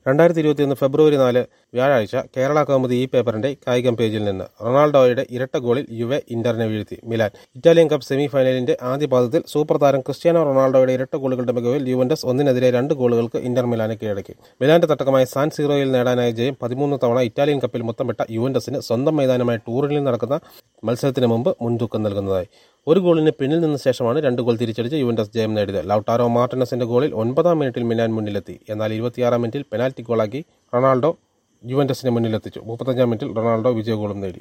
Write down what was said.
രണ്ടായിരത്തി ഇരുപത്തിയൊന്ന് ഫെബ്രുവരി നാല് വ്യാഴാഴ്ച കേരള കൗമുദി ഈ പേപ്പറിന്റെ കായികം പേജിൽ നിന്ന് റൊണാൾഡോയുടെ ഇരട്ട ഗോളിൽ യുവെ ഇന്ററിനെ വീഴ്ത്തി മിലാൻ ഇറ്റാലിയൻ കപ്പ് സെമി ഫൈനലിന്റെ ആദ്യ പാദത്തിൽ സൂപ്പർ താരം ക്രിസ്ത്യാനോ റൊണാൾഡോയുടെ ഇരട്ട ഗോളുകളുടെ മികവിൽ യുവന്റസ് ഒന്നിനെതിരെ രണ്ട് ഗോളുകൾക്ക് ഇന്റർ മിലാനെ കീഴടക്കി മിലാന്റെ തട്ടകമായ സാൻ സീറോയിൽ നേടാനായ ജയം പതിമൂന്ന് തവണ ഇറ്റാലിയൻ കപ്പിൽ മുത്തമിട്ട യുവന്റസിന് സ്വന്തം മൈതാനമായ ടൂറിനിൽ നടക്കുന്ന മത്സരത്തിന് മുമ്പ് മുൻതൂക്കം നൽകുന്നതായി ഒരു ഗോളിന് പിന്നിൽ നിന്ന ശേഷമാണ് രണ്ട് ഗോൾ തിരിച്ചടിച്ച് യുവന്റസ് ജയം നേടിയത് ലൌട്ടാരോ മാർട്ടിനസിന്റെ ഗോളിൽ ഒൻപതാം മിനിറ്റിൽ മിലാൻ മുന്നിലെത്തി എന്നാൽ ഇരുപത്തിയാറാം മിനിറ്റിൽ പെനാൽറ്റി ഗോളാക്കി റൊണാൾഡോ യുവന്റസിനെ മുന്നിലെത്തിച്ചു മുപ്പത്തഞ്ചാം മിനിറ്റിൽ റൊണാൾഡോ വിജയ ഗോളും നേടി